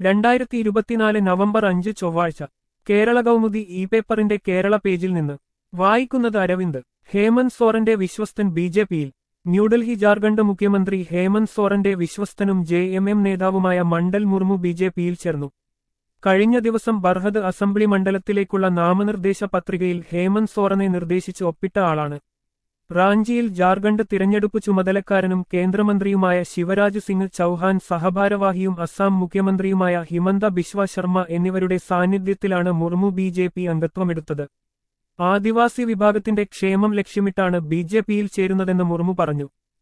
രണ്ടായിരത്തി ഇരുപത്തിനാല് നവംബർ അഞ്ച് ചൊവ്വാഴ്ച കേരള കൗമുദി ഇ പേപ്പറിന്റെ കേരള പേജിൽ നിന്ന് വായിക്കുന്നത് അരവിന്ദ് ഹേമന്ത് സോറന്റെ വിശ്വസ്തൻ ബി ജെ പിയിൽ ന്യൂഡൽഹി ജാർഖണ്ഡ് മുഖ്യമന്ത്രി ഹേമന്ത് സോറന്റെ വിശ്വസ്തനും ജെ എം എം നേതാവുമായ മണ്ഡൽ മുർമു ബി ജെ പിയിൽ ചേർന്നു കഴിഞ്ഞ ദിവസം ബർഹദ് അസംബ്ലി മണ്ഡലത്തിലേക്കുള്ള നാമനിർദ്ദേശ പത്രികയിൽ ഹേമന്ത് സോറനെ നിർദ്ദേശിച്ച് ഒപ്പിട്ട ആളാണ് റാഞ്ചിയിൽ ജാർഖണ്ഡ് തിരഞ്ഞെടുപ്പ് ചുമതലക്കാരനും കേന്ദ്രമന്ത്രിയുമായ ശിവരാജ് സിംഗ് ചൌഹാൻ സഹഭാരവാഹിയും അസാം മുഖ്യമന്ത്രിയുമായ ഹിമന്ത ബിശ്വ ശർമ്മ എന്നിവരുടെ സാന്നിധ്യത്തിലാണ് മുർമു ബി ജെ പി അംഗത്വമെടുത്തത് ആദിവാസി വിഭാഗത്തിന്റെ ക്ഷേമം ലക്ഷ്യമിട്ടാണ് ബി ജെ പിയിൽ ചേരുന്നതെന്ന് മുർമു പറഞ്ഞു